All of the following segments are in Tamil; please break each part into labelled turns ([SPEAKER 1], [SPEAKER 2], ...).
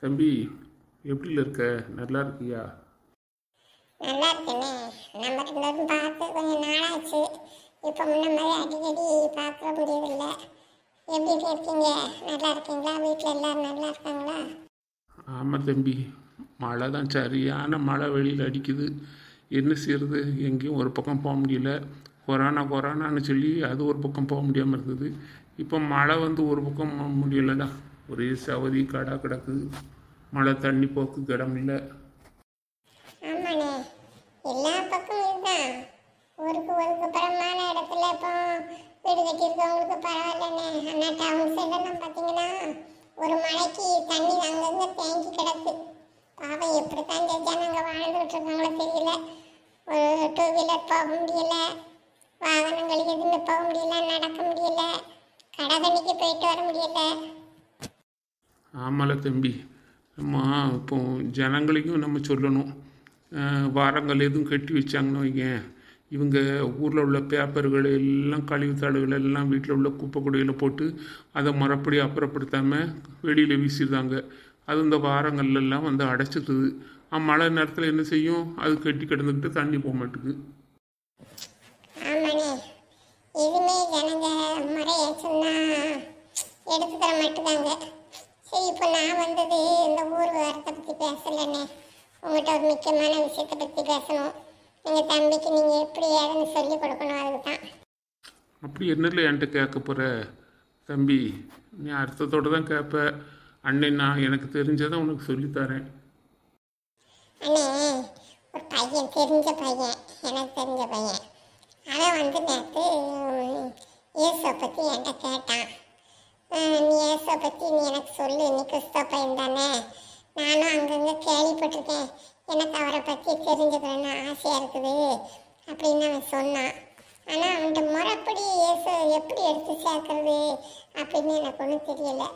[SPEAKER 1] தம்பி எப்படில இருக்க நல்லா இருக்கியா
[SPEAKER 2] நல்லா இருக்கேனே நம்ம ரெண்டு பேரும் பார்த்து கொஞ்சம் நாளாச்சு இப்போ முன்ன மாதிரி அடிக்கடி பார்க்க முடியதில்லை எப்படி இருக்கீங்க நல்லா இருக்கீங்களா வீட்டில் எல்லாரும் நல்லா இருக்காங்களா
[SPEAKER 1] ஆமாம் தம்பி மழை தான் சரியான மழை வெளியில் அடிக்குது என்ன செய்யறது எங்கேயும் ஒரு பக்கம் போக முடியல கொரோனா கொரோனான்னு சொல்லி அது ஒரு பக்கம் போக முடியாமல் இருந்தது இப்போ மழை வந்து ஒரு பக்கம் போக முடியலடா ஒரே சவதி கடா கிடக்குது மழை தண்ணி போக்கு இடம் இல்லை
[SPEAKER 2] ஆமாண்ணே எல்லா பக்கமும் இதுதான் ஊருக்கு ஒதுக்கு புறமான இடத்துல இப்போ வீடு கட்டியிருக்கவங்களுக்கு பரவாயில்லண்ணே ஆனால் டவுன் சைடெல்லாம் பார்த்தீங்கன்னா ஒரு மழைக்கு தண்ணி அங்கங்கே தேங்கி கிடக்கு பாவம் எப்படித்தான் இந்த ஜனங்க வாழ்ந்துட்டு இருக்காங்களோ தெரியல ஒரு டூ வீலர் போக முடியல வாகனங்கள் எதுவுமே போக முடியல நடக்க முடியல கடை தண்ணிக்கு போயிட்டு வர முடியல
[SPEAKER 1] ஆமால தம்பி நம்ம இப்போ ஜனங்களையும் நம்ம சொல்லணும் அஹ் வாரங்கள் எதுவும் கட்டி வச்சாங்கன்னு வைங்க இவங்க ஊரில் உள்ள பேப்பர்கள் எல்லாம் கழிவுத்தாளுகள் எல்லாம் வீட்டில் உள்ள குப்பை குடையில் போட்டு அதை மறுபடி அப்புறப்படுத்தாமல் வெளியில் வீசிடுறாங்க அது இந்த வாரங்கள்ல எல்லாம் வந்து அடைச்சிடுது அஹ் மழை நேரத்தில் என்ன செய்யும் அது கட்டி கிடந்துக்கிட்டு தண்ணி போக மாட்டுக்கு
[SPEAKER 2] ஆமாண்ணே எதுவுமே ஜனங்க முறைய சொன்னா எடுத்துக்கிற மாட்டுதாங்க சரி இப்போ நான் வந்தது இந்த ஊர் வாரத்தை பற்றி பேசலண்ணே உங்கள்கிட்ட ஒரு முக்கியமான விஷயத்தை பற்றி பேசணும் எங்கள் தம்பிக்கு நீங்கள் எப்படி ஏதுன்னு சொல்லி கொடுக்கணும் அதுக்கு தான்
[SPEAKER 1] அப்படி என்னல என்கிட்ட கேட்க போகிற தம்பி நீ அர்த்தத்தோடு தான் கேட்ப அண்ணன் நான் எனக்கு தெரிஞ்சதை உனக்கு சொல்லித்தரேன்
[SPEAKER 2] அண்ணே ஒரு பையன் தெரிஞ்ச பையன் எனக்கு தெரிஞ்ச பையன் அவன் வந்து நேற்று இயேசுவை பற்றி என்கிட்ட கேட்டான் அஹ் நீ இயேசுவை பற்றி நீ எனக்கு சொல்லு நீ கிறிஸ்தவ பையன் தானே நானும் அங்கங்கே கேள்விப்பட்டிருக்கேன் எனக்கு அவரை பற்றி தெரிஞ்சுக்கணும்னு ஆசையாக இருக்குது அப்படின்னு அவன் சொன்னான் ஆனால் அவன்கிட்ட முறைப்படி இயேசு எப்படி எடுத்து சேர்க்கறது அப்படின்னு எனக்கு ஒன்றும் தெரியலை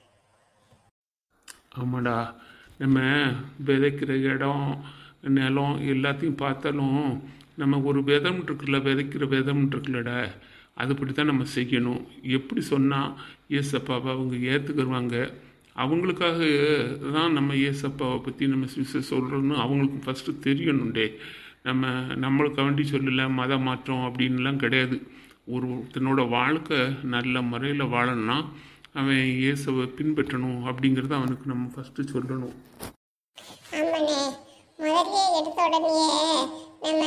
[SPEAKER 1] ஆமாடா நம்ம விதைக்கிற இடம் நிலம் எல்லாத்தையும் பார்த்தாலும் நம்ம ஒரு விதம் இருக்குல்ல விதைக்கிற விதம் இருக்குல்லடா அதுபடி தான் நம்ம செய்யணும் எப்படி சொன்னால் ஏசப்பாவை அவங்க ஏற்றுக்குருவாங்க அவங்களுக்காக தான் நம்ம ஏசப்பாவை பற்றி நம்ம சுவிச சொல்கிறோன்னு அவங்களுக்கு ஃபஸ்ட்டு தெரியணுண்டே நம்ம நம்மளுக்கு வேண்டி சொல்லலை மத மாற்றம் அப்படின்லாம் கிடையாது ஒரு ஒருத்தனோட வாழ்க்கை நல்ல முறையில் வாழணும்னா அவன் இயேசுவை பின்பற்றணும் அப்படிங்கிறத அவனுக்கு நம்ம ஃபஸ்ட்டு சொல்லணும்
[SPEAKER 2] ஆமாண்ணே முதல்ல எடுத்த உடனேயே நம்ம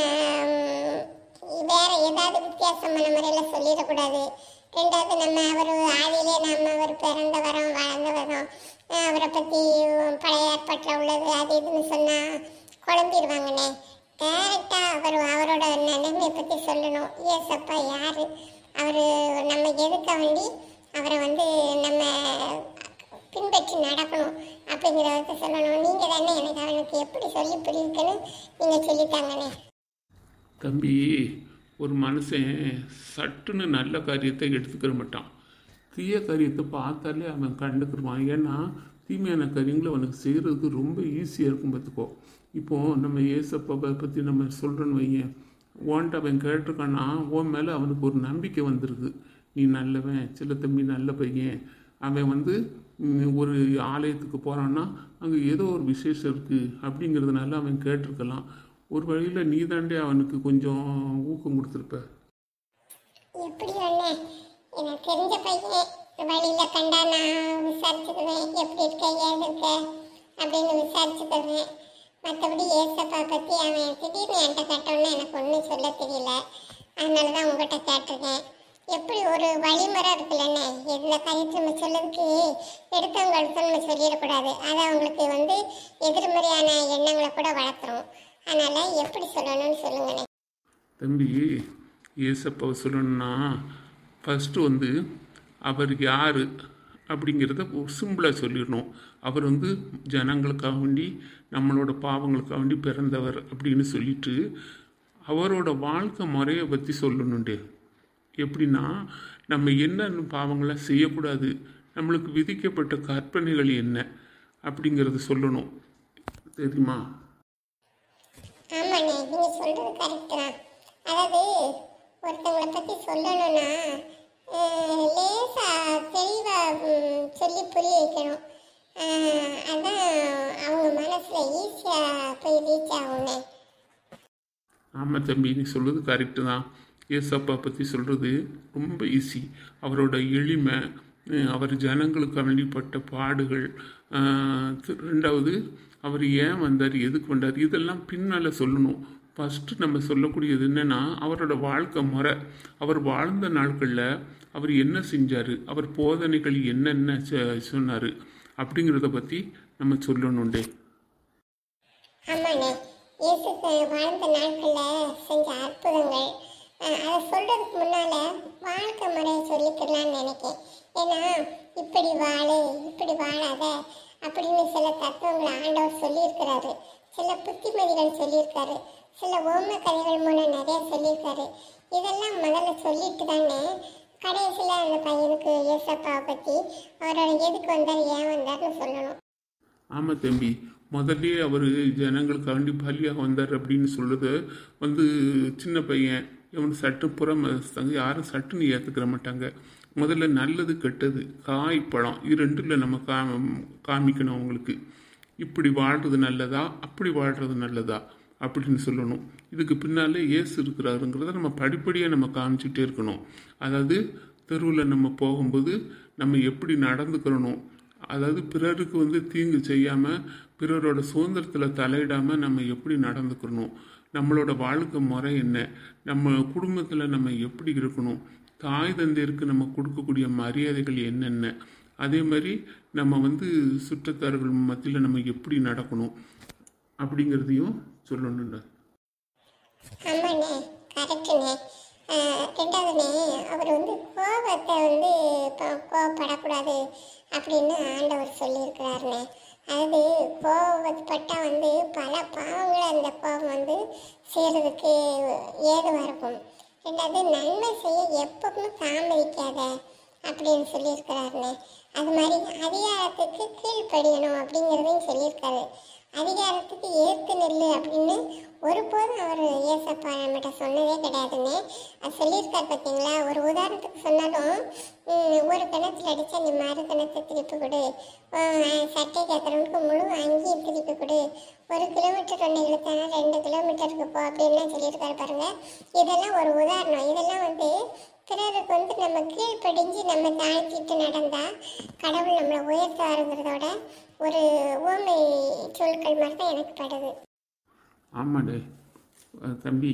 [SPEAKER 2] ம், வேற ஏதாவது வித்தியாசமான முறையில் சொல்லிடக்கூடாது ரெண்டாவது நம்ம அவர் ஆதியிலே நம்ம அவர் பிறந்த வரோம் வளர்ந்த வரோம் அஹ் அவரை பற்றி பழைய ஏற்பாட்டில் உள்ளது அது இதுன்னு சொன்னால் குழம்பிடுவாங்கண்ணே டேரெக்டாக அவர் அவரோட நிலைமையை பற்றி சொல்லணும் ஏசப்பா யார் அவர் நம்ம எதுக்க வேண்டி அவரை வந்து நம்ம பின்பற்றி நடக்கணும் அப்படிங்கிறத சொல்லணும் நீங்கள் தானே எனக்கு அவனுக்கு எப்படி சொல்லி புரியுதுன்னு நீங்கள் சொல்லித்தாங்கண்ணே
[SPEAKER 1] தம்பி ஒரு மனுஷன் சட்டுன்னு நல்ல காரியத்தை எடுத்துக்கிற மாட்டான் தீய காரியத்தை பார்த்தாலே அவன் கண்டுக்கிடுவான் ஏன்னா தீமையான காரியங்களை அவனுக்கு செய்கிறதுக்கு ரொம்ப ஈஸியாக இருக்கும் பார்த்துக்கோ இப்போது நம்ம ஏசப்பாவை பற்றி நம்ம சொல்கிறோன்னு வையன் ஓன்ட்டு அவன் கேட்டிருக்கான்னா உன் மேலே அவனுக்கு ஒரு நம்பிக்கை வந்திருக்கு நீ நல்லவன் சில தம்பி நல்ல பையன் அவன் வந்து ம், ஒரு ஆலயத்துக்கு போகிறான்னா அங்கே ஏதோ ஒரு விசேஷம் இருக்குது அப்படிங்கிறதுனால அவன் கேட்டிருக்கலாம் ஒரு வழியில் நீ தாண்டே அவனுக்கு கொஞ்சம் ஊக்கம் கொடுத்துருப்ப
[SPEAKER 2] எப்படி அண்ணே எனக்கு தெரிஞ்ச பையன் வழியில் கண்டா நான் விசாரிச்சுக்குவேன் எப்படி இருக்க ஏது இருக்க அப்படின்னு விசாரிச்சுக்குவேன் மற்றபடி ஏசப்பா பற்றி அவன் திடீர்னு என்கிட்ட கேட்டோன்னு எனக்கு ஒன்றும் சொல்ல தெரியல அதனால தான் உங்கள்கிட்ட கேட்டிருக்கேன் எப்படி ஒரு வழிமுறை இருக்குல்லண்ணே எந்த காரியத்தை நம்ம சொல்லதுக்கு எடுத்தவங்க எடுத்து நம்ம சொல்லிடக்கூடாது அது அவங்களுக்கு வந்து எதிர்மறையான எண்ணங்களை கூட வளர்த்துரும் அதனால் எப்படி சொல்லணும்னு சொல்லுங்கண்ணே
[SPEAKER 1] தம்பி ஏசப்பாவை சொல்லணும்னா ஃபஸ்ட்டு வந்து அவர் யார் அப்படிங்கிறத சிம்பிளாக சொல்லிடணும் அவர் வந்து ஜனங்களுக்காக வேண்டி நம்மளோட பாவங்களுக்காக வேண்டி பிறந்தவர் அப்படின்னு சொல்லிட்டு அவரோட வாழ்க்கை முறையை பற்றி சொல்லணுண்டே எப்படின்னா நம்ம என்னென்ன பாவங்களை செய்யக்கூடாது நம்மளுக்கு விதிக்கப்பட்ட கற்பனைகள் என்ன அப்படிங்கிறத சொல்லணும் தெரியுமா
[SPEAKER 2] ஆமாண்ணே நீங்கள் சொல்கிறது கரெக்டு தான் அதாவது ஒருத்தவங்களை பற்றி சொல்லணும்னா லேசாக தெளிவாக சொல்லி புரிய வைக்கணும் அஹ், அதான் கொஞ்சம் ஈஸியாக போய் ரீச் ஆகும்ண்ணே
[SPEAKER 1] ஆமாம் தம்பி நீ சொல்கிறது கரெக்டு தான் ஏசப்பா பற்றி சொல்கிறது ரொம்ப ஈஸி அவரோட எளிமை அஹ் அவர் ஜனங்களுக்கு வேண்டிப்பட்ட பாடுகள் அஹ் தி- ரெண்டாவது அவர் ஏன் வந்தார் எதுக்கு வந்தார் இதெல்லாம் பின்னால் சொல்லணும் ஃபஸ்ட்டு நம்ம சொல்லக்கூடியது என்னென்னா அவரோட வாழ்க்கை முறை அவர் வாழ்ந்த நாட்களில் அவர் என்ன செஞ்சார் அவர் போதனைகள் என்னென்ன சொன்னார் அப்படிங்கிறத பற்றி நம்ம சொல்லணுண்டே
[SPEAKER 2] ஆமாண்ணே இயேசு த- வாழ்ந்த நாட்களில் செஞ்ச அற்புதங்கள் அஹ், அதை சொல்றதுக்கு முன்னால வாழ்க்கை முறையை சொல்லிக்கலாம்னு நினைக்கேன் ஏன்னா இப்படி வாழு இப்படி வாழாத அப்படின்னு சில தத்துவங்களை ஆண்டவர் சொல்லியிருக்கிறாரு சில புத்திமதிகள் சொல்லியிருக்காரு சில ஓம கதைகள் மூலம் நிறைய சொல்லியிருக்காரு இதெல்லாம் முதல்ல சொல்லிட்டு தானே கடைசியில் அந்த பையனுக்கு இயேசப்பாவை பற்றி அவரோட எதுக்கு வந்தார் ஏன் வந்தார்னு சொல்லணும்
[SPEAKER 1] ஆமாம் தம்பி முதல்லயே அவர் ஜனங்களுக்காண்டி பலியாக வந்தார் அப்படின்னு சொல்றது வந்து சின்ன பையன் இவன் சட்டு புறம் மதஸ்தாங்க யாரும் சட்டுன்னு ஏற்றுக்கிற மாட்டாங்க முதல்ல நல்லது கெட்டது காய் பழம் இது ரெண்டுல நம்ம கா காமிக்கணும் அவங்களுக்கு இப்படி வாழ்றது நல்லதா அப்படி வாழ்றது நல்லதா அப்படின்னு சொல்லணும் இதுக்கு பின்னாலே இயேசு இருக்கிறாருங்கிறத நம்ம படிப்படியாக நம்ம காமிச்சிட்டே இருக்கணும் அதாவது தெருவில் நம்ம போகும்போது நம்ம எப்படி நடந்துக்கிறணும் அதாவது பிறருக்கு வந்து தீங்கு செய்யாமல் பிறரோட சுதந்திரத்தில் தலையிடாமல் நம்ம எப்படி நடந்துக்கணும் நம்மளோட வாழ்க்கை முறை என்ன நம்ம குடும்பத்தில் நம்ம எப்படி இருக்கணும் தாய் தந்தையருக்கு நம்ம கொடுக்கக்கூடிய மரியாதைகள் என்னென்ன அதே மாதிரி நம்ம வந்து சுற்றத்தார்கள் மத்தியில் நம்ம எப்படி நடக்கணும் அப்படிங்கிறதையும் சொல்லணும்ல
[SPEAKER 2] ஆமாண்ணே கரெக்டுண்ணே ரெண்டாவதுண்ணே அவர் வந்து கோபத்தை வந்து இப்போ கோவப்படக்கூடாது அப்படின்னு ஆண்டவர் சொல்லியிருக்கிறாருண்ணே அதாவது கோபப்பட்டால் வந்து பல பாவங்களை அந்த கோபம் வந்து செய்கிறதுக்கு ஏதுவாக இருக்கும் ரெண்டாவது நன்மை செய்ய எப்பவுமே தாமதிக்காத அப்படின்னு சொல்லியிருக்கிறாருண்ணே அது மாதிரி அதிகாரத்துக்கு கீழ்ப்படியணும் அப்படிங்கிறதையும் சொல்லியிருக்காரு அதிகாரத்துக்கு ஏற்று நெல்லு அப்படின்னு ஒருபோதும் அவர் ஏசப்பா நம்மகிட்ட சொன்னதே கிடையாதுன்னு அது சொல்லியிருக்காரு பார்த்தீங்களா ஒரு உதாரணத்துக்கு சொன்னாலும் ம், ஒரு கிணத்துல அடித்தா நீ மறு கிணத்தை திருப்பி கொடு உன் சட்டை கேட்குறவனுக்கு முழு அங்கேயும் திருப்பி கொடு ஒரு கிலோமீட்டர் ஒன்று இழுத்தானா ரெண்டு கிலோமீட்டருக்கு போ அப்படின்லாம் சொல்லியிருக்காரு பாருங்க இதெல்லாம் ஒரு உதாரணம் இதெல்லாம் வந்து பிறருக்கு வந்து நம்ம கீழ்ப்படிஞ்சு நம்ம தாழ்த்திட்டு நடந்தா கடவுள் நம்மளை உயர்த்தாருங்கிறதோட ஒரு ஊமை சொற்கள் மாதிரி தான் எனக்கு படுது
[SPEAKER 1] ஆமாடே அஹ் தம்பி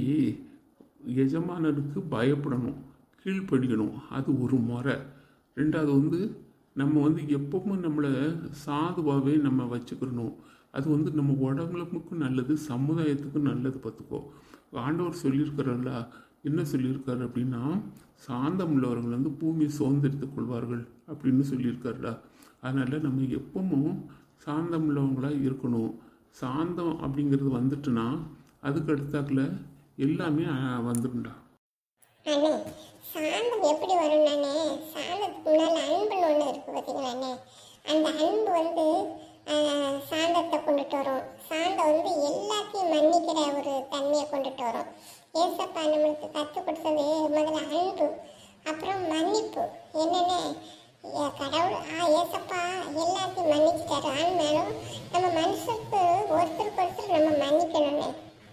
[SPEAKER 1] எஜமானருக்கு பயப்படணும் கீழ்ப்படிக்கணும் அது ஒரு முறை ரெண்டாவது வந்து நம்ம வந்து எப்பவும் நம்மளை சாதுவாகவே நம்ம வச்சுக்கிறணும் அது வந்து நம்ம உடம்புக்கும் நல்லது சமுதாயத்துக்கும் நல்லது பார்த்துக்கோ ஆண்டவர் சொல்லியிருக்கிறார்ல என்ன சொல்லியிருக்காரு அப்படின்னா சாந்தம் உள்ளவர்கள் வந்து பூமியை சுதந்திரித்துக் கொள்வார்கள் அப்படின்னு சொல்லியிருக்காருடா அதனால் நம்ம எப்பவும் சாந்தம் உள்ளவங்களாக இருக்கணும் சாந்தம் அப்படிங்கிறது வந்துட்டுனா அதுக்கு அடுத்தாக்குல எல்லாமே அஹ், வந்துடும்டா
[SPEAKER 2] அண்ணே சாந்தம் எப்படி வரும் நானே சாந்தத்துக்கு முன்னால் அன்புன்னு ஒன்று இருக்கு பார்த்தீங்களாண்ணே அந்த அன்பு வந்து ஆஹ், சாந்தத்தை கொண்டுட்டு வரும் சாந்தம் வந்து எல்லாத்தையும் மன்னிக்கிற ஒரு தன்மையை கொண்டுட்டு வரும் ஏசப்பா நம்மளுக்கு கற்றுக் கொடுத்தது முதல்ல அன்பு அப்புறம் மன்னிப்பு என்னென்ன ஏ- கடவுள் ஆ ஏசப்பா எல்லாத்தையும் மன்னிச்சிட்டாரு ஆனாலும் நம்ம மனுஷருக்கு ஒருத்தருக்கு ஒருத்தர் நம்ம மன்னிக்கணும்னே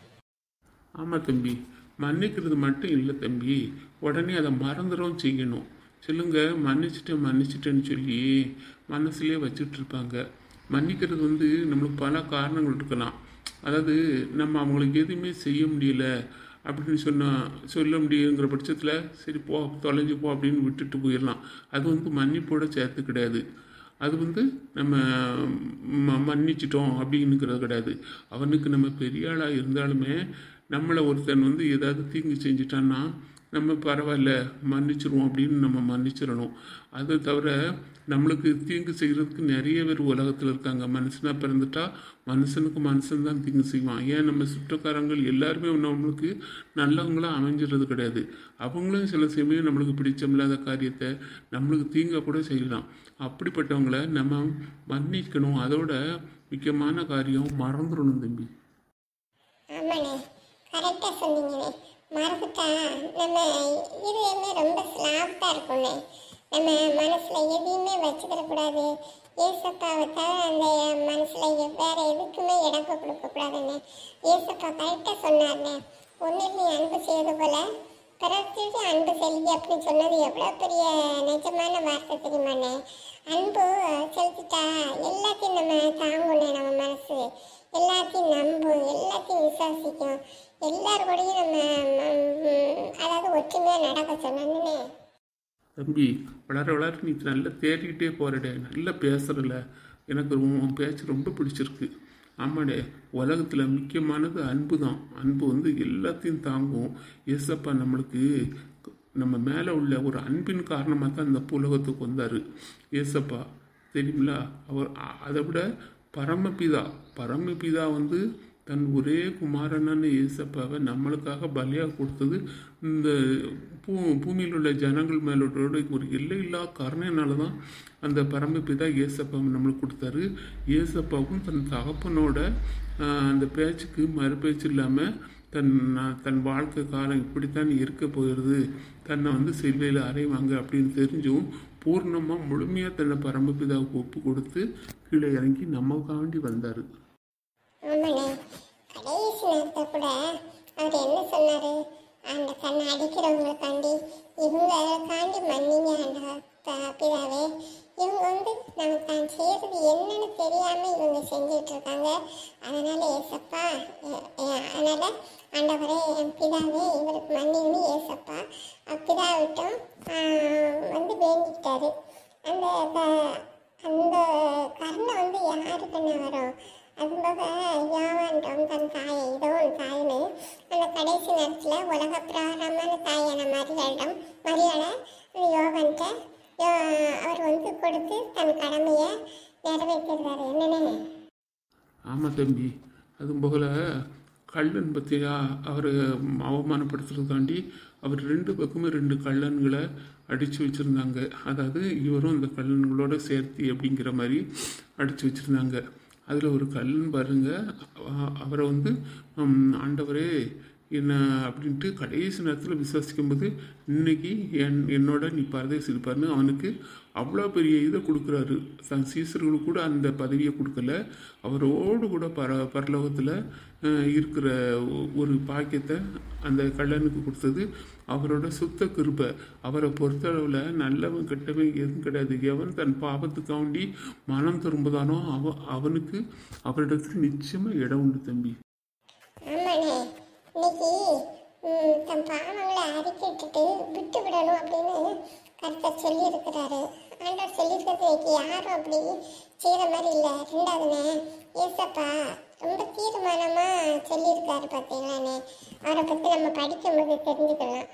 [SPEAKER 1] ஆமாம் தம்பி மன்னிக்கிறது மட்டும் இல்லை தம்பி உடனே அதை மறந்துடும் செய்யணும் சொல்லுங்க மன்னிச்சிட்டேன் மன்னிச்சிட்டேன்னு சொல்லி மனசுலேயே வச்சுட்டு இருப்பாங்க மன்னிக்கிறது வந்து நம்மளுக்கு பல காரணங்கள் இருக்கலாம் அதாவது நம்ம அவங்களுக்கு எதுவுமே செய்ய முடியல அப்படின்னு சொன்னா சொல்ல முடியுங்கிற பட்சத்தில் சரி போ தொலைஞ்சு போ அப்படின்னு விட்டுட்டு போயிடலாம் அது வந்து மன்னிப்போட சேர்த்து கிடையாது அது வந்து நம்ம ம மன்னிச்சிட்டோம் அப்படின்னுக்கிறது கிடையாது அவனுக்கு நம்ம பெரிய ஆளாக இருந்தாலுமே நம்மளை ஒருத்தன் வந்து ஏதாவது தீங்கு செஞ்சிட்டான்னா நம்ம பரவாயில்ல மன்னிச்சிருவோம் அப்படின்னு நம்ம மன்னிச்சிடணும் அதை தவிர நம்மளுக்கு தீங்கு செய்கிறதுக்கு நிறைய பேர் உலகத்தில் இருக்காங்க மனுஷனாக பிறந்துட்டா மனுஷனுக்கு மனுஷன் தான் தீங்கு செய்வான் ஏன் நம்ம சுற்றக்காரங்கள் எல்லாருமே நம்மளுக்கு நல்லவங்களாக அமைஞ்சிறது கிடையாது அவங்களும் சில சமயம் நம்மளுக்கு பிடிச்சமில்லாத காரியத்தை நம்மளுக்கு தீங்க கூட செய்யலாம் அப்படிப்பட்டவங்கள நம்ம மன்னிக்கணும் அதோட முக்கியமான காரியம் மறந்துடணும் தம்பி
[SPEAKER 2] ஆமாண்ணே கரெக்டாக சொன்னீங்கண்ணே மறந்துட்டா நம்ம இதயமே ரொம்ப ஸ்லாப்டாக இருக்கும்ண்ணே நம்ம மனசில் எதையுமே வச்சுக்கிற கூடாது ஏசப்பாவை தவிர அந்த மனசுல வேற எதுக்குமே இடம் கொடுக்க கூடாதுன்னு ஏசப்பா கரெக்டா சொன்னார்னே ஒன்னில் நீ அன்பு செய்வது போல பிறர்க்கு அன்பு செலுத்தி அப்படின்னு சொன்னது எவ்வளோ பெரிய நிஜமான வார்த்தை தெரியுமாண்ணே அன்பு செலுத்திட்டா எல்லாத்தையும் நம்ம தாங்கும்ண்ணே நம்ம மனசு எல்லாத்தையும் நம்பும் எல்லாத்தையும் விசுவாசிக்கும் எல்லார் கூடயும் நம்ம ம், அதாவது ஒற்றுமையாக நடக்க சொன்னேன்னு
[SPEAKER 1] தம்பி வளர வளர நீ நல்லா தேடிக்கிட்டே போறடே நல்லா பேசுறல எனக்கு உன் உன் பேச்சு ரொம்ப பிடிச்சிருக்கு ஆமாடே உலகத்தில் முக்கியமானது அன்பு தான் அன்பு வந்து எல்லாத்தையும் தாங்கும் ஏசப்பா நம்மளுக்கு நம்ம மேலே உள்ள ஒரு அன்பின் காரணமாக தான் இந்த புலகத்துக்கு வந்தார் ஏசப்பா தெரியுங்களா அவர் அ- அதை விட பரமபிதா பரமபிதா வந்து தன் ஒரே குமாரனான இயேசப்பாவை நம்மளுக்காக பலியாக கொடுத்தது இந்த பூ பூமியில் உள்ள ஜனங்கள் மேலோட ஒரு எல்லையில்லா கருணையினால தான் அந்த பரமபிதா இயேசப்பாவை நம்மளுக்கு கொடுத்தாரு இயேசப்பாவும் தன் தகப்பனோட ஆஹ், அந்த பேச்சுக்கு மறுபேச்சு இல்லாமல் தன் நான் தன் வாழ்க்கை காலம் இப்படித்தான் இருக்க போகிறது தன்னை வந்து சிலுவையில் அறைவாங்க அப்படின்னு தெரிஞ்சும் பூர்ணமாக முழுமையாக தன்னை பரமபிதாவுக்கு ஒப்பு கொடுத்து கீழே இறங்கி நமக்காண்டி வந்தார்
[SPEAKER 2] ஆமாண்ணே கடைசி நேரத்தை கூட அவர் என்ன சொன்னாரு அந்த கண்ணை அடிக்கிறவங்களுக்காண்டி இவங்களுக்காண்டி மன்னிங்க ஆண்டவர் த- பிதாவே இவங்க வந்து நம்ம தான் செய்யறது என்னன்னு தெரியாம இவங்க செஞ்சுட்டு இருக்காங்க அதனால ஏசப்பா எ- எ- அதனால ஆண்டவரே என் பிதாவே இவருக்கு மன்னின்னு ஏசப்பா பிதாவிட்டும் வந்து வேண்டிக்கிட்டாரு அந்த க- அந்த கருணை வந்து யாருக்குன்னு வரும் அதுபோக யோவான்றம் தன் தாயை இதோ உன் தாய்னு அந்த கடைசி நேரத்தில் உலக பிரகாரமான தாயான மரியாளிடம் மரியாதை அந்த யோகன்ட்ட யோ- அவர் வந்து கொடுத்து தன் கடமையை நிறைவேற்றிருக்காரு என்னன்னு
[SPEAKER 1] ஆமாம் தம்பி அதுவும் போகல கள்ளன் பற்றியா அவர் அவமானப்படுத்துறதுக்காண்டி அவர் ரெண்டு பக்கமே ரெண்டு கள்ளன்களை அடித்து வச்சுருந்தாங்க அதாவது இவரும் அந்த கள்ளன்களோட சேர்த்தி அப்படிங்கிற மாதிரி அடித்து வச்சுருந்தாங்க அதில் ஒரு கள்ளன் பாருங்க அ- அவரை வந்து ம், ஆண்டவரே என்ன அப்படின்ட்டு கடைசி நேரத்தில் விசுவாசிக்கும் போது இன்னைக்கு என் என்னோட நீ பரதேசிருப்பாருன்னு அவனுக்கு அவ்வளோ பெரிய இதை கொடுக்குறாரு தன் சீசர்களுக்கு கூட அந்த பதவியை கொடுக்கல அவரோடு கூட பர பரலோகத்தில் இருக்கிற ஒ- ஒரு பாக்கியத்தை அந்த கள்ளனுக்கு கொடுத்தது அவரோட சுத்த கிருபை அவரை பொறுத்தளவில் நல்லவன் கெட்டவன் எதுவும் கிடையாது எவன் தன் பாவத்துக்காண்டி மனம் திரும்புதானோ அவ அவனுக்கு அவரிடத்தில் நிச்சயமாக இடம் உண்டு தம்பி
[SPEAKER 2] ஆமாண்ணே இன்னைக்கு ம், தன் பாவங்களை அறிக்கிட்டுட்டு விட்டு விடணும் அப்படின்னு கருத்தர் சொல்லியிருக்கிறாரு ஆண்டவர் சொல்லியிருக்கிறது இன்னைக்கு யாரும் அப்படி செய்கிற மாதிரி இல்லை ரெண்டாவதுண்ணே ஏசப்பா ரொம்ப தீர்மானமாக சொல்லியிருக்காரு பார்த்தீங்களாண்ணே அவரை பற்றி நம்ம படிக்கும்போது தெரிஞ்சுக்கலாம்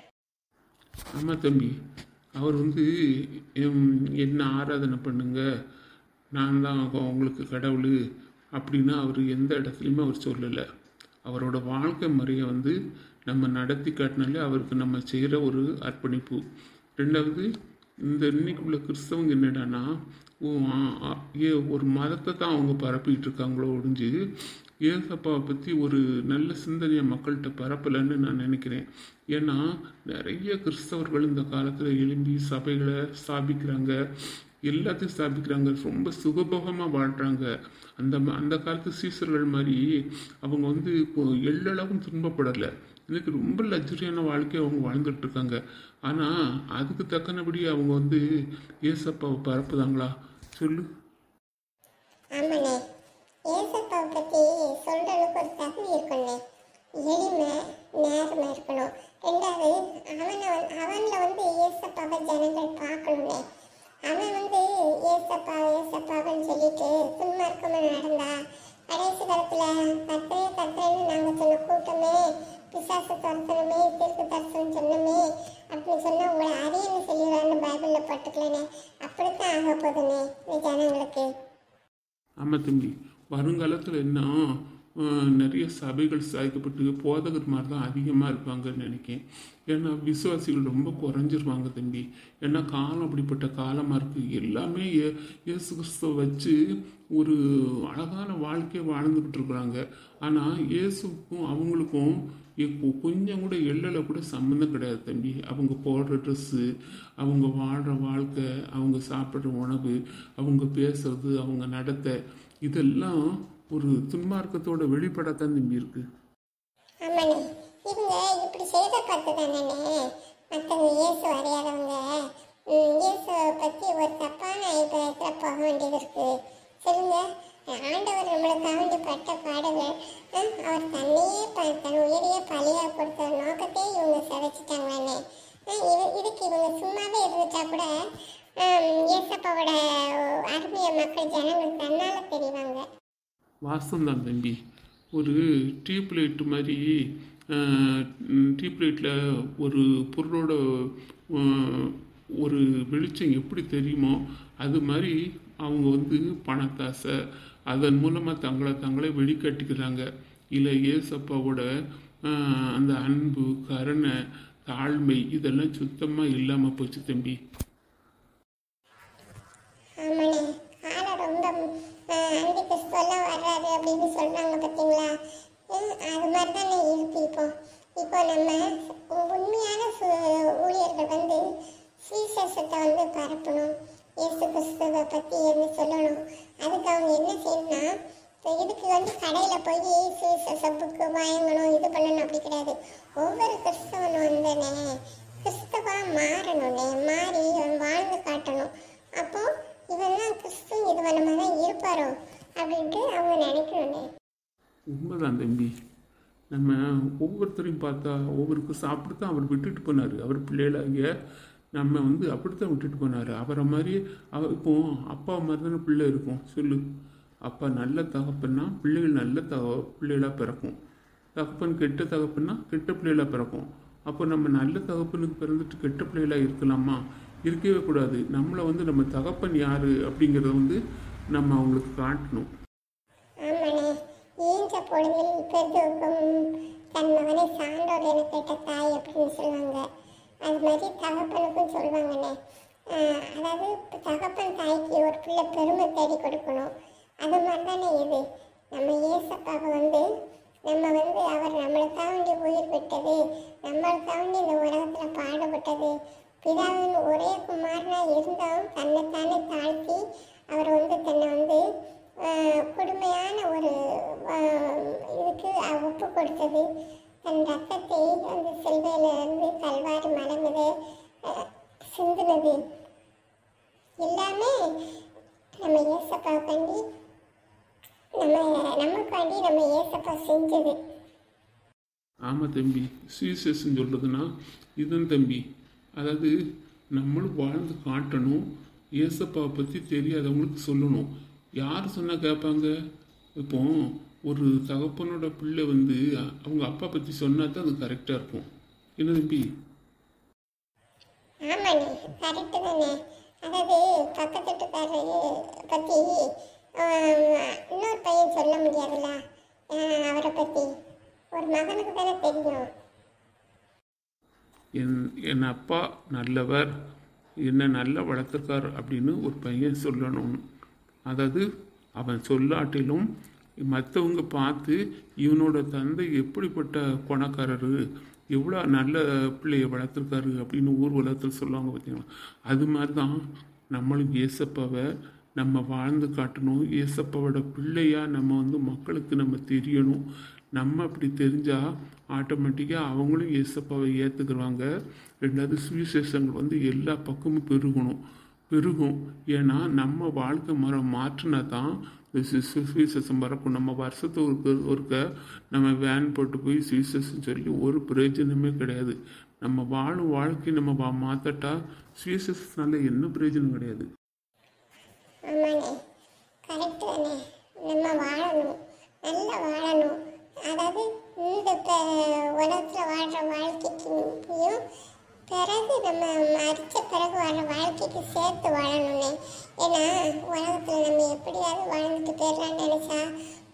[SPEAKER 1] ஆமாம் தம்பி அவர் வந்து எம், என்ன ஆராதனை பண்ணுங்க நான் தான் உங்களுக்கு கடவுள் அப்படின்னு அவர் எந்த இடத்துலையுமே அவர் சொல்லலை அவரோட வாழ்க்கை முறையை வந்து நம்ம நடத்தி காட்டினாலே அவருக்கு நம்ம செய்கிற ஒரு அர்ப்பணிப்பு ரெண்டாவது இந்த இன்னைக்கு உள்ள கிறிஸ்தவங்க என்னடான்னா ஓ, ஆ, ஆ, ஏ ஒரு மதத்தை தான் அவங்க பரப்பிட்டு இருக்காங்களோ ஒழிஞ்சு ஏசப்பாவை பற்றி ஒரு நல்ல சிந்தனையை மக்கள்கிட்ட பரப்பலைன்னு நான் நினைக்கிறேன் ஏன்னா நிறைய கிறிஸ்தவர்கள் இந்த காலத்தில் எழும்பி சபைகளை ஸ்தாபிக்கிறாங்க எல்லாத்தையும் ஸ்தாபிக்கிறாங்க ரொம்ப சுகபோகமாக வாழ்கிறாங்க அந்த ம- அந்த காலத்து சீசர்கள் மாதிரி அவங்க வந்து இப்போ எள்ளளவும் துன்பப்படலை இன்னைக்கு ரொம்ப லக்ஸரியான வாழ்க்கையை அவங்க வாழ்ந்துட்டு இருக்காங்க ஆனால் அதுக்கு தக்கனபடி அவங்க வந்து ஏசப்பாவை பரப்புதாங்களா சொல்லு
[SPEAKER 2] ஆமாண்ணே ஏசப்பாவை பற்றி சொல்கிறதுக்கு ஒரு தகுதி இருக்கணுண்ணே எளிமை நேர்மை இருக்கணும் ரெண்டாவது அவனை அவனில் வந்து ஏசப்பாவை ஜனங்கள் பார்க்கணுண்ணே அவன் வந்து ஏசப்பா ஏசப்பாவன்னு சொல்லிட்டு சும்மா இருக்காம நடந்தா கடைசி காலத்தில் கத்தே கத்தேன்னு நாங்கள் சொன்ன கூட்டமே பிசாசு துரத்தணுமே தீர்க்கு தரிசனம் சொன்னமே அப்படின்னு சொன்னால் உங்களை அறியன்னு சொல்லிடுறான்னு பைபிளில் போட்டுக்கலனே அப்படித்தான் ஆக போகுதுண்ணே இந்த ஜனங்களுக்கு
[SPEAKER 1] ஆமாம் தம்பி வருங்காலத்தில் என்ன அஹ், நிறைய சபைகள் சாய்க்கப்பட்டு போதகர் மாதிரி தான் அதிகமாக இருப்பாங்கன்னு நினைக்கிறேன் ஏன்னா விசுவாசிகள் ரொம்ப குறைஞ்சிருவாங்க தம்பி ஏன்னா காலம் அப்படிப்பட்ட காலமாக இருக்குது எல்லாமே இயே- இயேசு கிறிஸ்துவ வச்சு ஒரு அழகான வாழ்க்கையை வாழ்ந்துக்கிட்டு இருக்கிறாங்க ஆனால் இயேசுக்கும் அவங்களுக்கும் இப்போ கொஞ்சம் கூட எல்லையில் கூட சம்மந்தம் கிடையாது தம்பி அவங்க போடுற ட்ரெஸ்ஸு அவங்க வாழ்கிற வாழ்க்கை அவங்க சாப்பிட்ற உணவு அவங்க பேசுறது அவங்க நடத்தை இதெல்லாம் ஒரு துன்மார்க்கத்தோட வெளிப்படத்தான் தம்பி இருக்கு
[SPEAKER 2] ஆமாண்ணே இவங்க இப்படி செய்த பார்த்து தானே மற்றவங்க இயேசு அறியாதவங்க ம், இயேசுவை பற்றி ஒரு தப்பான அபிப்பிராயத்தில் போக வேண்டியது இருக்கு சொல்லுங்க ஆண்டவர் நம்மளுக்காக வேண்டி பட்ட பாடுகள் ஆ, அவர் தன்னையே ப- தன் உயிரையே பலியாக கொடுத்த நோக்கத்தையே இவங்க சிதைச்சிட்டாங்களாண்ணே ஆ, இது இதுக்கு இவங்க சும்மாவே இருந்துட்டா கூட ஆம், இயேசப்பாவோட அருமையை மக்கள் ஜனங்களுக்கு தன்னால தெரிவாங்க
[SPEAKER 1] வாஸ்தவம் தம்பி ஒரு டியூப் லைட் மாதிரி டியூப் லைட்டில் ஒரு பொருளோட அஹ், ஒரு வெளிச்சம் எப்படி தெரியுமோ அது மாதிரி அவங்க வந்து பணத்தாசை அதன் மூலமாக தங்களை தங்களே வெளிக்காட்டிக்கிறாங்க இல்லை ஏசப்பாவோட அஹ், அந்த அன்பு கருணை தாழ்மை இதெல்லாம் சுத்தமாக இல்லாமல் போச்சு தம்பி
[SPEAKER 2] ஆமாண்ணே காலம் ரொம்ப அந்தி கிறிஸ்துவெல்லாம் வர்றாரு அப்படின்னு சொல்றாங்க பார்த்தீங்களா ஹம், அது மாதிரி தானே இருக்கு இப்போ இப்போ நம்ம உண்மையான சு- ஊழியர்கள் வந்து சுவிசேஷத்தை வந்து பரப்பணும் இயேசு கிறிஸ்துவை பற்றி என்ன சொல்லணும் அதுக்கு அவங்க என்ன செய்யணும்னா இப்போ இதுக்கு வந்து கடையில் போய் சுவிசேஷ புக்கு வாங்கணும் இது பண்ணணும் அப்படி கிடையாது ஒவ்வொரு கிறிஸ்தவனும் வந்தனே கிறிஸ்தவா மாறணும்னே மாறி அவன் வாழ்ந்து காட்டணும் அப்போ இவெல்லாம் கிறிஸ்து இது நம்ம தான் இருப்பாரோ அப்படின்ட்டு அவங்க நினைக்கணும்னே
[SPEAKER 1] உண்மைதான் தம்பி நம்ம ஒவ்வொருத்தரையும் பார்த்தா ஒவ்வொருக்கும் சாப்பிட்டு தான் அவர் விட்டுட்டு போனார் அவர் பிள்ளைகளாகிய நம்ம வந்து அப்படித்தான் விட்டுட்டு போனார் அவரை மாதிரி அவர் இப்போ அப்பா மாதிரி தானே பிள்ளை இருக்கும் சொல்லு அப்பா நல்ல தகப்பன்னா பிள்ளைகள் நல்ல தக பிள்ளைகளாக பிறக்கும் தகப்பன் கெட்ட தகப்பன்னா கெட்ட பிள்ளைகளாக பிறக்கும் அப்போ நம்ம நல்ல தகப்பனுக்கு பிறந்துட்டு கெட்ட பிள்ளைகளாக இருக்கலாமா இருக்கவே கூடாது நம்மளை வந்து நம்ம தகப்பன் யார் அப்படிங்கிறத வந்து நம்ம அவங்களுக்கு காட்டணும்
[SPEAKER 2] ஆமாண்ணே ஈன்ற பொழுதில் பெருதுக்கும் தன் மகனை சான்றோர் என கேட்ட தாய் அப்படின்னு சொல்லுவாங்க அது மாதிரி தகப்பனுக்கும் சொல்லுவாங்கண்ணே ஆஹ் அதாவது தகப்பன் தாய்க்கு ஒரு பிள்ளை பெருமை தேடி கொடுக்கணும் அது மாதிரி தானே இது நம்ம ஏசப்பாவை வந்து நம்ம வந்து அவர் நம்மளுக்காக வேண்டி உயிர் விட்டது நம்மளுக்காக வேண்டி இந்த உலகத்தில் பாடுபட்டது பிதாவின் ஒரே குமாரனா இருந்தாலும் தன்னைத்தானே தாழ்த்தி அவர் வந்து தன்னை வந்து ஆஹ், கொடுமையான ஒரு ஆஹ், இதுக்கு அஹ், ஒப்பு கொடுத்தது தன் ரத்தத்தை அந்த சிலுவையில இருந்து கல்வாரி மலை மீது ஆஹ், சிந்தினது எல்லாமே நம்ம ஏசப்பாக்காண்டி நம்ம நமக்காண்டி நம்ம ஏசப்பா செஞ்சது
[SPEAKER 1] ஆமாம் தம்பி சுவிசேஷன் சொல்கிறதுனா இதுதான் தம்பி அதாவது நம்மளும் வாழ்ந்து காட்டணும் ஏசப்பாவை பற்றி தெரியாதவங்களுக்கு சொல்லணும் யார் சொன்னால் கேட்பாங்க இப்போ ஒரு தகப்பனோட பிள்ளை வந்து அவங்க அப்பா பற்றி சொன்னா தான் அது கரெக்டாக இருக்கும் என்ன தம்பி
[SPEAKER 2] ஆமாண்ணே கரெக்டு தானே அதாவது பக்கத்து வீட்டுக்காரரு பற்றி இன்னொரு பையன் சொல்ல முடியாதுல்ல ஆஹ் அவரை பற்றி ஒரு மகனுக்கு தானே தெரியும்
[SPEAKER 1] என் என் அப்பா நல்லவர் என்னை நல்லா வளர்த்துருக்கார் அப்படின்னு ஒரு பையன் சொல்லணும் அதாவது அவன் சொல்லாட்டிலும் மற்றவங்க பார்த்து இவனோட தந்தை எப்படிப்பட்ட குணக்காரரு எவ்வளோ நல்ல பிள்ளைய வளர்த்துருக்காரு அப்படின்னு ஊர் உலகத்தில் சொல்லுவாங்க பார்த்தீங்களா அது மாதிரி தான் நம்மளும் ஏசப்பாவை நம்ம வாழ்ந்து காட்டணும் ஏசப்பாவோட பிள்ளையா நம்ம வந்து மக்களுக்கு நம்ம தெரியணும் நம்ம அப்படி தெரிஞ்சால் ஆட்டோமேட்டிக்காக அவங்களும் ஏசப்பாவை ஏற்றுக்குருவாங்க ரெண்டாவது சுவிசேஷங்கள் வந்து எல்லா பக்கமும் பெருகணும் பெருகும் ஏன்னா நம்ம வாழ்க்கை முறை மாற்றினா தான் இந்த சு- சு- சுவிசேஷம் பறக்கும் நம்ம வருஷத்துக்கு ஒரு ஒருக்க நம்ம வேன் போட்டு போய் சுவிசேஷம் சொல்லி ஒரு பிரயோஜனமே கிடையாது நம்ம வாழும் வாழ்க்கை நம்ம வா மாற்றட்டா சுவிசேஷத்தினால என்ன பிரயோஜனம் கிடையாது
[SPEAKER 2] ஆமாண்ணே கரெக்டு தானே நம்ம வாழணும் நல்லா வாழணும் அதாவது இந்த உலகத்தில் வாழ்கிற வாழ்க்கைக்கும் பிறகு நம்ம மறிச்ச பிறகு வர வாழ்க்கைக்கு சேர்த்து வாழணும்னே ஏன்னா உலகத்தில் நம்ம எப்படியாவது வாழ்ந்துட்டு போயிடலாம்னு நினச்சா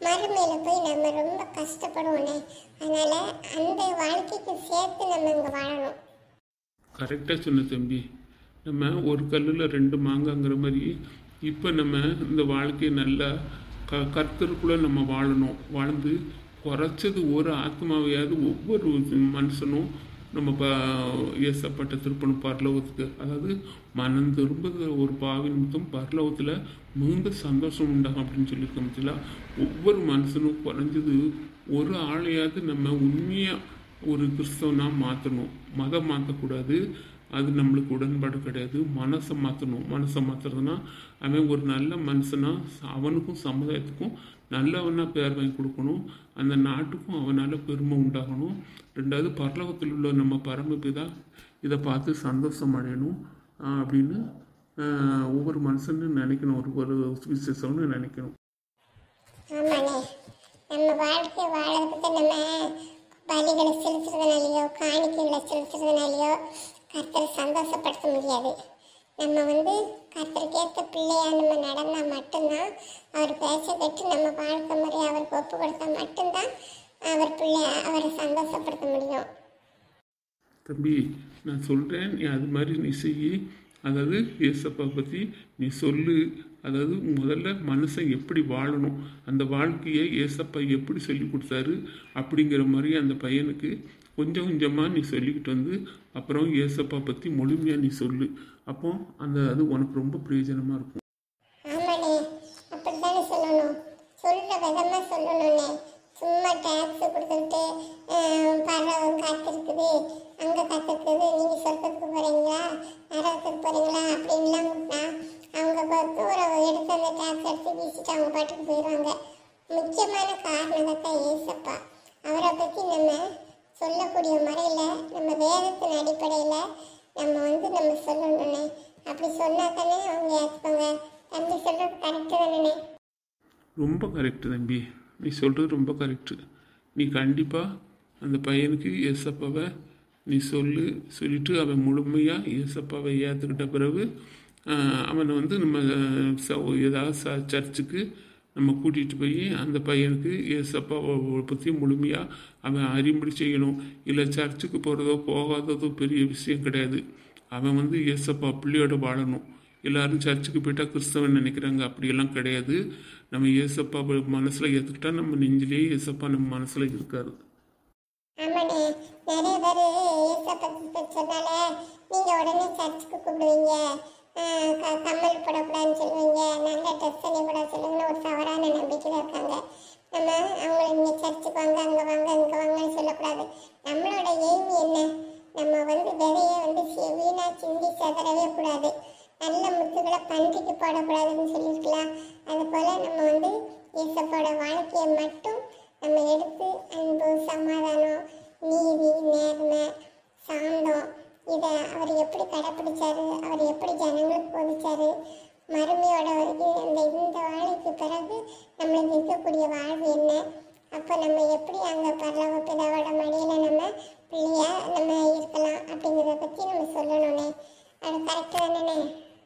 [SPEAKER 2] மறுமையில போய் நம்ம ரொம்ப கஷ்டப்படுவோண்ணே அதனால அந்த வாழ்க்கைக்கு சேர்த்து நம்ம இங்கே வாழணும்
[SPEAKER 1] கரெக்டாக சொன்ன தம்பி நம்ம ஒரு கல்லில் ரெண்டு மாங்காங்கிற மாதிரி இப்போ நம்ம இந்த வாழ்க்கையை நல்லா க கர்த்தருக்குள்ளே நம்ம வாழணும் வாழ்ந்து குறைச்சது ஒரு ஆத்மாவையாவது ஒவ்வொரு மனுஷனும் நம்ம ப ஏசப்பட்ட திருப்பணும் பரலோகத்துக்கு அதாவது மனம் திரும்புகிற ஒரு பாவி நிமித்தம் பரலோகத்தில் மிகுந்த சந்தோஷம் உண்டாகும் அப்படின்னு சொல்லியிருக்க பற்றில ஒவ்வொரு மனுஷனும் குறைஞ்சது ஒரு ஆளையாவது நம்ம உண்மையாக ஒரு கிறிஸ்தவனா மாற்றணும் மதம் மாற்றக்கூடாது அது நம்மளுக்கு உடன்பாடு கிடையாது மனசை மாற்றணும் மனசை மாற்றுறதுனா அவன் ஒரு நல்ல மனுஷனா அவனுக்கும் சமுதாயத்துக்கும் நல்லவனா பேர் வாங்கி கொடுக்கணும் அந்த நாட்டுக்கும் அவனால் பெருமை உண்டாகணும் ரெண்டாவது பரலோகத்தில் உள்ள நம்ம பரமபிதா இதை பார்த்து சந்தோஷம் அடையணும் ஆஹ் அப்படின்னு ஆஹ் ஒவ்வொரு மனுஷனும் நினைக்கணும் ஒரு ஒரு விசேஷம்னு நினைக்கணும்
[SPEAKER 2] ஆமாண்ணே நம்ம வாழ்க்கை வாழறதுக்கு நம்ம பலிகளை செலுத்துறதுனாலையோ காணிக்கைகளை செலுத்துறதுனாலையோ கர்த்தரை சந்தோஷப்படுத்த முடியாது நம்ம வந்து கர்த்தருக்கேற்ற பிள்ளையா நம்ம நடந்தா மட்டும்தான் அவர் பேச்ச கேட்டு நம்ம வாழ்க்கை முறையை அவருக்கு ஒப்பு கொடுத்தா மட்டும்தான் அவர் பிள்ளைய அவரை சந்தோஷப்படுத்த முடியும்
[SPEAKER 1] தம்பி நான் சொல்கிறேன் நீ அது மாதிரி நீ செய் அதாவது ஏசப்பா பற்றி நீ சொல்லு அதாவது முதல்ல மனுஷன் எப்படி வாழணும் அந்த வாழ்க்கையை ஏசப்பா எப்படி சொல்லி கொடுத்தாரு அப்படிங்கிற மாதிரி அந்த பையனுக்கு கொஞ்சம் கொஞ்சமாக நீ சொல்லிக்கிட்டு வந்து அப்புறம் ஏசப்பா பற்றி முழுமையாக நீ சொல்லு அப்போ அந்த அது உனக்கு ரொம்ப பிரயோஜனமாக இருக்கும்
[SPEAKER 2] ஆமாண்ணே அப்படித்தானே சொல்லணும் சொல்ற விதமா சொல்லணும்ண்ணே சும்மா டேக்ஸ் கொடுத்துட்டு பரவம் காத்திருக்குது அங்க காத்திருக்குது நீங்க சொர்க்கத்துக்கு போறீங்களா நரகத்துக்கு போறீங்களா அப்படின்லாம் கூப்பிட்டா அவங்க தூர எடுத்து அந்த டேக்ஸ் எடுத்து வீசிட்டு அவங்க பாட்டுக்கு போயிடுவாங்க முக்கியமான காரணம் தான் ஏசப்பா அவரை பத்தி நம்ம சொல்லக்கூடிய முறையில நம்ம வேதத்தின் அடிப்படையில நம்ம வந்து நம்ம சொல்லணும்ண்ணே அப்படி சொன்னா தானே அவங்க ஏற்றுப்பாங்க தம்பி சொல்றது கரெக்டு தானே
[SPEAKER 1] ரொம்ப கரெக்டு தம்பி நீ சொல்கிறது ரொம்ப கரெக்டு நீ கண்டிப்பாக அந்த பையனுக்கு ஏசப்பாவை நீ சொல்லு சொல்லிட்டு அவன் முழுமையாக ஏசப்பாவை ஏற்றுக்கிட்ட பிறகு ஆஹ், அவனை வந்து நம்ம ஆஹ், ச- ஏதாவது ச சர்ச்சுக்கு நம்ம கூட்டிகிட்டு போய் அந்த பையனுக்கு ஏசப்பாவை பற்றி முழுமையாக அவன் அறிமுறை செய்யணும் இல்லை சர்ச்சுக்கு போகிறதோ போகாததோ பெரிய விஷயம் கிடையாது அவன் வந்து ஏசப்பா பிள்ளையோட வாழணும் எல்லாரும் சர்ச்சுக்கு போயிட்டா கிறிஸ்தவன் நினைக்கிறாங்க அப்படியெல்லாம் கிடையாது நம்ம ஏசப்பா மனசில் ஏற்றுக்கிட்டா நம்ம நெஞ்சிலேயே ஏசப்பா நம்ம மனசில் இருக்காரு
[SPEAKER 2] ஆமாண்ணே நிறைய பேர் ஏசப்பா பத்தி சொன்னால நீங்க உடனே சர்ச்சுக்கு கூப்பிடுவீங்க ஆஹ் க- கம்மல் போடக்கூடாதுன்னு சொல்லுவீங்க நல்ல ட்ரெஸ் அணி போட சொல்லுவீங்கன்னு ஒரு தவறான நம்பிக்கையில் இருக்காங்க நம்ம அவங்கள நீங்க சர்ச்சுக்கு வாங்க அங்க வாங்க இங்க வாங்கன்னு சொல்லக்கூடாது நம்மளோட எய்ம் என்ன நம்ம வந்து விதைய வந்து சி- வீணா சிந்தி செதறவே கூடாது நல்ல முத்துக்களை பன்றிக்கு போடக்கூடாதுன்னு சொல்லியிருக்கலாம் அது போல நம்ம வந்து ஏசப்போட வாழ்க்கையை மட்டும் நம்ம எடுத்து அன்பு சமாதானம் நீதி நேர்மை சாந்தம் இதை அவர் எப்படி கடைப்பிடிச்சாரு அவர் எப்படி ஜனங்களுக்கு போதிச்சாரு மறுமையோட இது அந்த இந்த வாழ்க்கைக்கு பிறகு நம்மளுக்கு இருக்கக்கூடிய வாழ்வு என்ன அப்போ நம்ம எப்படி அங்கே பரலோக பிதாவோட மடியில் நம்ம பிள்ளையா நம்ம இருக்கலாம் அப்படிங்கிறத பற்றி நம்ம சொல்லணும்னே அது கரெக்டு தானே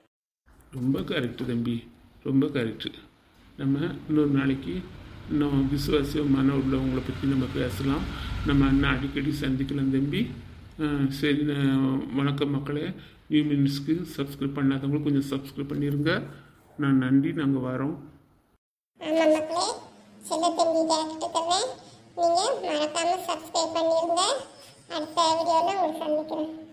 [SPEAKER 1] ரொம்ப கரெக்டு தம்பி ரொம்ப கரெக்டு நம்ம இன்னொரு நாளைக்கு இன்னும் விசுவாசியமான உள்ளவங்களை பற்றி நம்ம பேசலாம் நம்ம அண்ணன் அடிக்கடி சந்திக்கலாம் தம்பி அஹ் சரி நான் வணக்கம் மக்களே நியூ மினிட்ஸ்க்கு சப்ஸ்கிரைப் பண்ணாதவங்க கொஞ்சம் சப்ஸ்கிரைப் பண்ணிடுங்க நான் நன்றி நாங்கள் வரோம்
[SPEAKER 2] ஆமாம் மக்களே செல்ல தம்பி கேட்டுக்கிறேன் நீங்கள் மறக்காமல் சப்ஸ்கிரைப் பண்ணிடுங்க அடுத்த வீடியோவில் உங்களை சந்திக்கிறேன்